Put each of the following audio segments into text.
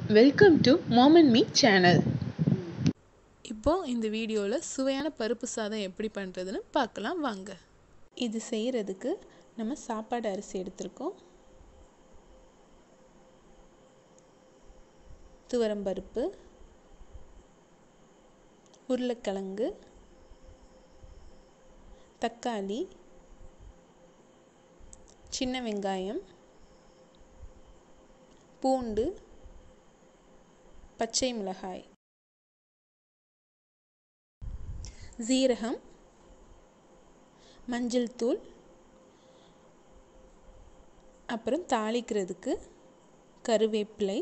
welcome to mom and me channel இப்போ இந்த வீடியோவில் சுவையான பருப்பு சாதம் எப்படி பண்ணுறதுன்னு பார்க்கலாம் வாங்க இது செய்கிறதுக்கு நம்ம சாப்பாடு அரிசி எடுத்திருக்கோம் துவரம்பருப்பு உருளைக்கிழங்கு தக்காளி சின்ன வெங்காயம் பூண்டு பச்சை மிளகாய் ஜீரகம் மஞ்சள் தூள் அப்புறம் தாளிக்கிறதுக்கு கருவேப்பிலை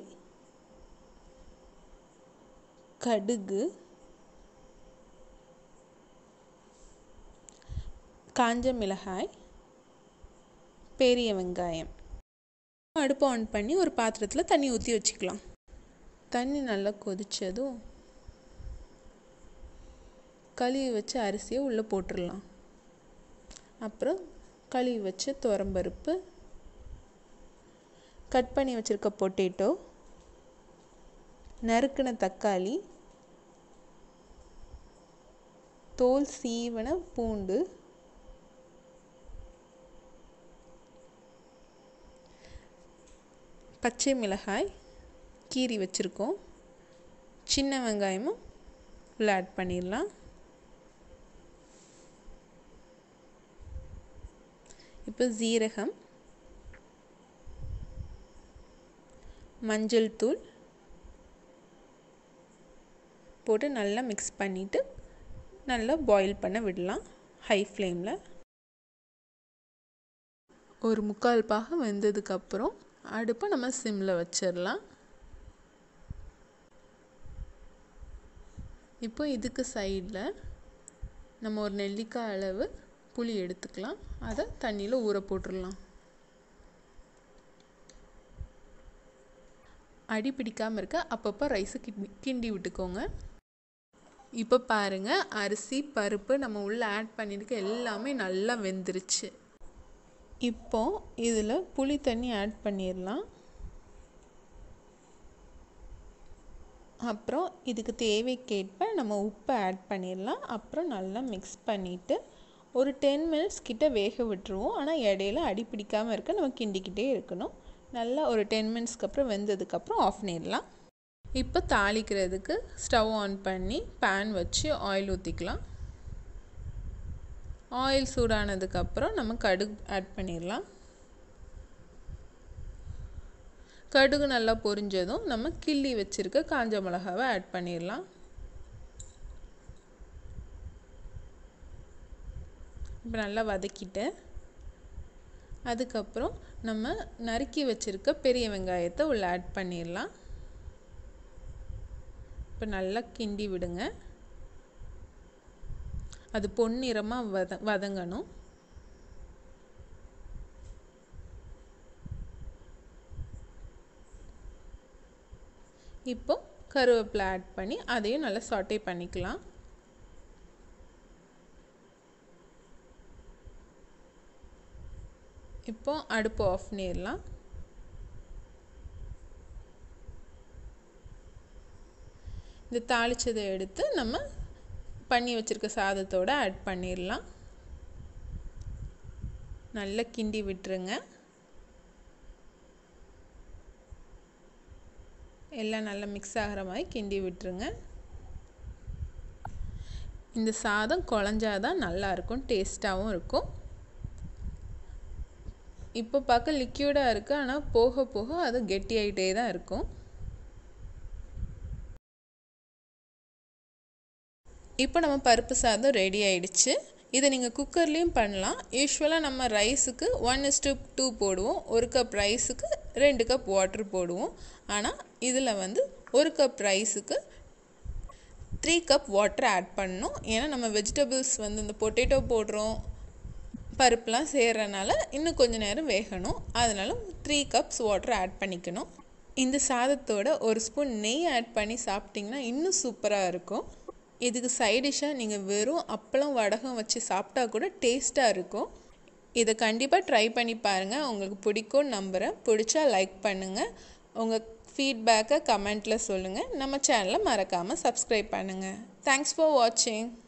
கடுகு காஞ்ச மிளகாய் பெரிய வெங்காயம் அடுப்பை ஆன் பண்ணி ஒரு பாத்திரத்தில் தண்ணி ஊற்றி வச்சுக்கலாம் தண்ணி நல்லா கொதித்ததும் கழுவி வச்ச அரிசியை உள்ளே போட்டுடலாம் அப்புறம் கழுவி வச்ச துவரம்பருப்பு கட் பண்ணி வச்சுருக்க பொட்டேட்டோ நறுக்கின தக்காளி தோல் சீவன பூண்டு பச்சை மிளகாய் கீரி வச்சுருக்கோம் சின்ன வெங்காயமும் உள்ள ஆட் பண்ணிடலாம் இப்போ ஜீரகம் மஞ்சள் தூள் போட்டு நல்லா மிக்ஸ் பண்ணிவிட்டு நல்லா பாயில் பண்ண விடலாம் ஹை ஃப்ளேமில் ஒரு முக்கால் பாகம் வெந்ததுக்கப்புறம் அடுப்பை நம்ம சிம்மில் வச்சிடலாம் இப்போ இதுக்கு சைடில் நம்ம ஒரு நெல்லிக்காய் அளவு புளி எடுத்துக்கலாம் அதை தண்ணியில் ஊற போட்டுடலாம் அடி பிடிக்காமல் இருக்க அப்பப்போ ரைஸை கிண்டி கிண்டி விட்டுக்கோங்க இப்போ பாருங்கள் அரிசி பருப்பு நம்ம உள்ளே ஆட் பண்ணியிருக்க எல்லாமே நல்லா வெந்துருச்சு இப்போ இதில் புளி தண்ணி ஆட் பண்ணிடலாம் அப்புறம் இதுக்கு தேவைக்கேற்ப நம்ம உப்பை ஆட் பண்ணிடலாம் அப்புறம் நல்லா மிக்ஸ் பண்ணிவிட்டு ஒரு டென் மினிட்ஸ் கிட்ட வேக விட்டுருவோம் ஆனால் இடையில அடி பிடிக்காமல் இருக்க நம்ம கிண்டிக்கிட்டே இருக்கணும் நல்லா ஒரு டென் மினிட்ஸ்க்கு அப்புறம் வெந்ததுக்கப்புறம் ஆஃப் பண்ணிடலாம் இப்போ தாளிக்கிறதுக்கு ஸ்டவ் ஆன் பண்ணி பேன் வச்சு ஆயில் ஊற்றிக்கலாம் ஆயில் சூடானதுக்கப்புறம் நம்ம கடுகு ஆட் பண்ணிடலாம் கடுகு நல்லா பொரிஞ்சதும் நம்ம கிள்ளி வச்சுருக்க காஞ்ச மிளகாவை ஆட் பண்ணிடலாம் இப்போ நல்லா வதக்கிட்டு அதுக்கப்புறம் நம்ம நறுக்கி வச்சுருக்க பெரிய வெங்காயத்தை உள்ள ஆட் பண்ணிடலாம் இப்போ நல்லா கிண்டி விடுங்க அது பொன்னிறமாக வத வதங்கணும் இப்போ கருவேப்பிலை ஆட் பண்ணி அதையும் நல்லா சாட்டே பண்ணிக்கலாம் இப்போ அடுப்பு ஆஃப் பண்ணிடலாம் இந்த தாளிச்சதை எடுத்து நம்ம பண்ணி வச்சுருக்க சாதத்தோடு ஆட் பண்ணிடலாம் நல்லா கிண்டி விட்டுருங்க எல்லாம் நல்லா மிக்ஸ் ஆகிற மாதிரி கிண்டி விட்டுருங்க இந்த சாதம் குழஞ்சாதான் நல்லாயிருக்கும் டேஸ்ட்டாகவும் இருக்கும் இப்போ பார்க்க லிக்யூடாக இருக்குது ஆனால் போக போக அது கெட்டியாயிட்டே தான் இருக்கும் இப்போ நம்ம பருப்பு சாதம் ரெடி ஆயிடுச்சு இதை நீங்கள் குக்கர்லேயும் பண்ணலாம் யூஸ்வலாக நம்ம ரைஸுக்கு ஒன் இஸ்டு டூ போடுவோம் ஒரு கப் ரைஸுக்கு ரெண்டு கப் வாட்டர் போடுவோம் ஆனால் இதில் வந்து ஒரு கப் ரைஸுக்கு த்ரீ கப் வாட்டர் ஆட் பண்ணணும் ஏன்னா நம்ம வெஜிடபிள்ஸ் வந்து இந்த பொட்டேட்டோ போடுறோம் பருப்புலாம் சேர்றனால இன்னும் கொஞ்சம் நேரம் வேகணும் அதனால த்ரீ கப்ஸ் வாட்டர் ஆட் பண்ணிக்கணும் இந்த சாதத்தோட ஒரு ஸ்பூன் நெய் ஆட் பண்ணி சாப்பிட்டிங்கன்னா இன்னும் சூப்பராக இருக்கும் இதுக்கு சைடிஷ்ஷாக நீங்கள் வெறும் அப்பளம் வடகம் வச்சு சாப்பிட்டா கூட டேஸ்ட்டாக இருக்கும் இதை கண்டிப்பாக ட்ரை பண்ணி பாருங்கள் உங்களுக்கு பிடிக்கும்னு நம்புகிறேன் பிடிச்சா லைக் பண்ணுங்கள் உங்கள் ஃபீட்பேக்கை கமெண்ட்டில் சொல்லுங்கள் நம்ம சேனலை மறக்காமல் சப்ஸ்கிரைப் பண்ணுங்கள் தேங்க்ஸ் ஃபார் வாட்சிங்